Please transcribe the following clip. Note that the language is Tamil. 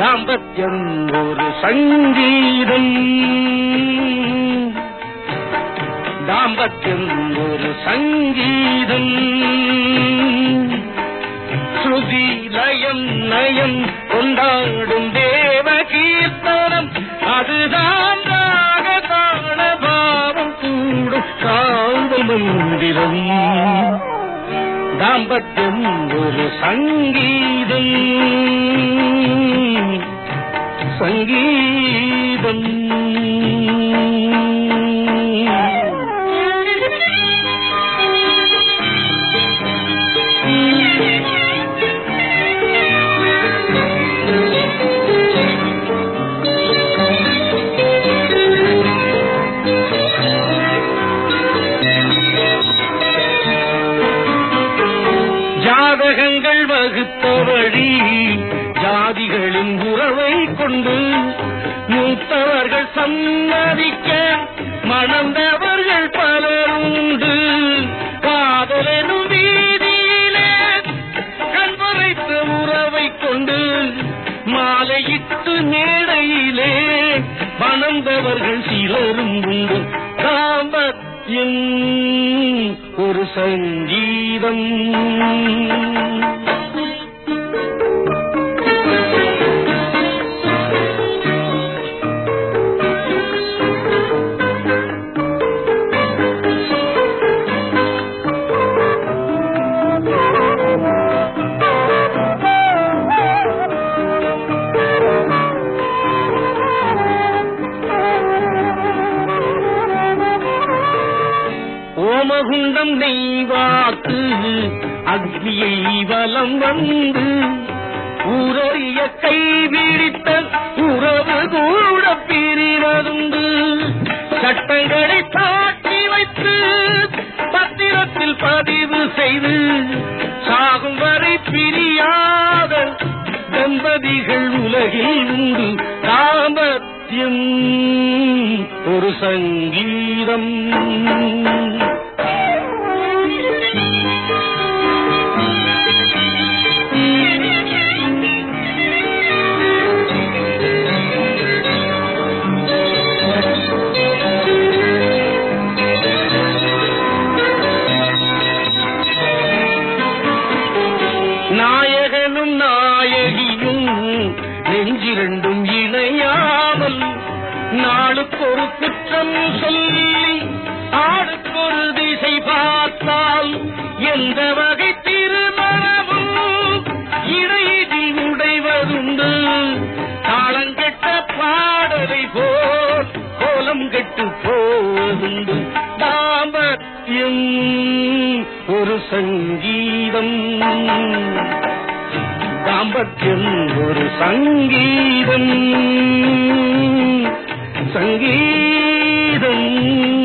தாம்பத்தியம் ஒரு சங்கீதம் தாம்பத்தியம் ஒரு சங்கீதம் ஸ்ருதி லயம் நயம் கொண்டாடும் தேவ கீர்த்தனம் அதுதான் ராக தாள பாவம் கூடும் காவல் மந்திரம் தாம்பத்தியம் ஒரு சங்கீதம் சங்கீதம் ஜாதகங்கள் வகுத்த வழி ஜாதிகளின் உறவை கொண்டு மூத்தவர்கள் சம்மதிக்க மணந்தவர்கள் பலருண்டு காதலெனும் வீதியிலே கண்பறைத்த உறவை கொண்டு மாலையிட்டு மேடையிலே மணந்தவர்கள் சிலரும் உண்டு தாம்பத்தியம் ஒரு சங்கீதம் ஓமகுண்டம் நெய்வாக்கு அக்னியை வலம் வந்து ஊரறிய கைவிடித்த உறவு கூட பிரிவதுண்டு சட்டங்களை தாட்டி வைத்து பத்திரத்தில் பதிவு செய்து சாகும் வரை பிரியாத தம்பதிகள் உலகில் உண்டு தாம்பத்தியம் ஒரு சங்கீதம் நாயகனும் நாயகியும் நெஞ்சிரண்டும் இணையாமல் நாளுக்கொரு குற்றம் சொல்லி ஆளுக்கொரு திசை பார்த்தால் எந்த வகை திருமணமும் இடையில் உடைவதுண்டு தாளங்கெட்ட பாடலை போல் கோலம் கெட்டு போவதுண்டு தாம்பத்தியம் ஒரு சங்கீதம் தாம்பத்தியம் ஒரு சங்கீதம் சங்கீதம்